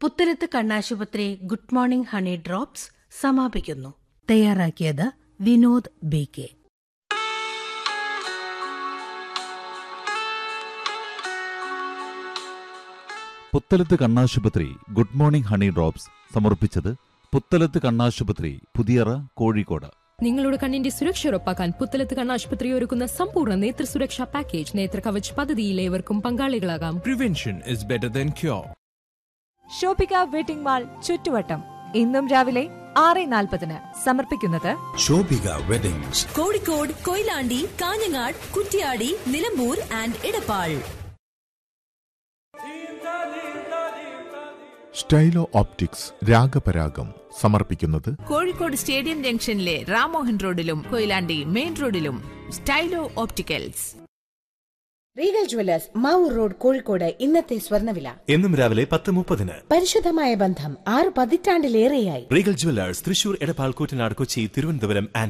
പുത്തലത്ത് കണ്ണാശുപത്രി good morning honey drops സമാപിക്കുന്നു തയ്യാറാക്കിയത് വിനോദ് ബി കെ പുത്തലത്ത് കണ്ണാശുപത്രി ഗുഡ് മോർണിംഗ് ഹണി ഡ്രോപ്സ് സമർപ്പിച്ചത് പുത്തലത്ത് കണ്ണാശുപത്രി പുതിയറ കോഴിക്കോട് നിങ്ങളുടെ കണ്ണിന്റെ സുരക്ഷ ഉറപ്പാക്കാൻ പുത്തലത്ത് കണ്ണാശുപത്രി ഒരുക്കുന്ന സമ്പൂർണ്ണ നേത്ര സുരക്ഷാ പാക്കേജ് നേത്ര കവച് പദ്ധതിയിൽ ഏവർക്കും പങ്കാളികളാകാം Prevention is better than cure. Shobhika wedding mall ചുറ്റുവട്ടം ഇന്നും രാവിലെ ആറ് നാൽപ്പതിന് സമർപ്പിക്കുന്നത് Shobhika weddings Kozhikode Koyilandy Kanhangad Kuttiady Nilambur and Edappal Stylo Optics Ragaparagam സമർപ്പിക്കുന്നത് കോഴിക്കോട് സ്റ്റേഡിയം ജംഗ്ഷനിലെ റാമോഹൻ റോഡിലും കൊയിലാണ്ടി മെയിൻ റോഡിലും Stylo Opticals Regal Jewellers Mavoor road Kozhikode ഇന്നത്തെ സ്വർണ്ണവില എന്നും രാവിലെ പത്ത് മുപ്പതിന് പരിശുദ്ധമായ ബന്ധം ആറ് പതിറ്റാണ്ടിലേറെയായി Regal Jewellers Thrissur Edappal Koottanad Kochi Thiruvananthapuram and